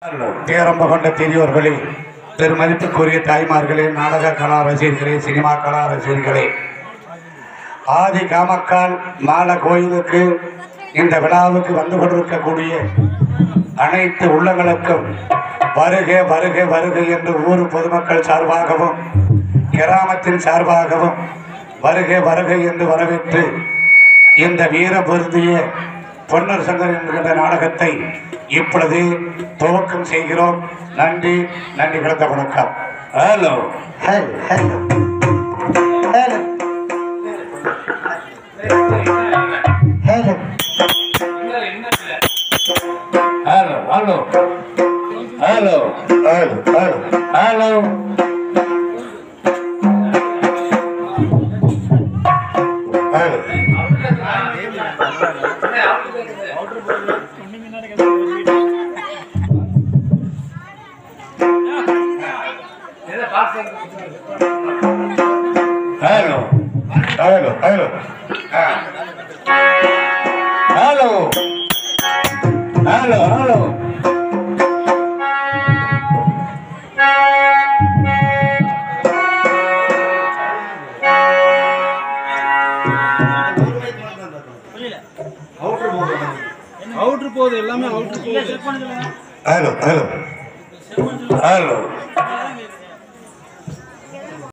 பேரம்ப கொண்ட பெரியோர்களே பெருமதிப்புக்குரிய தாய்மார்களே நாடக கலா ரசிகர்களே சினிமா கலா ரசிகர்களே ஆதி காமக்கால் மால கோயிலுக்கு இந்த விழாவுக்கு வந்து கொண்டிருக்கக்கூடிய அனைத்து உள்ளங்களுக்கும் வருக வருக வருக என்று ஊர் பொதுமக்கள் சார்பாகவும் கிராமத்தின் சார்பாகவும் வருக வருக என்று வரவேற்று இந்த வீர பொருந்திய பொன்னர் சங்கர் என்கின்ற நாடகத்தை இப்பொழுது துவக்கம் செய்கிறோம் நன்றி நன்றி கிடந்த வணக்கம் hello hello hello hello hello hello hello hello hello hello hello hello hello hello hello hello hello hello outro போகுது எல்லாமே அவுட்ரு போகுது ஹலோ ஹலோ ஹலோ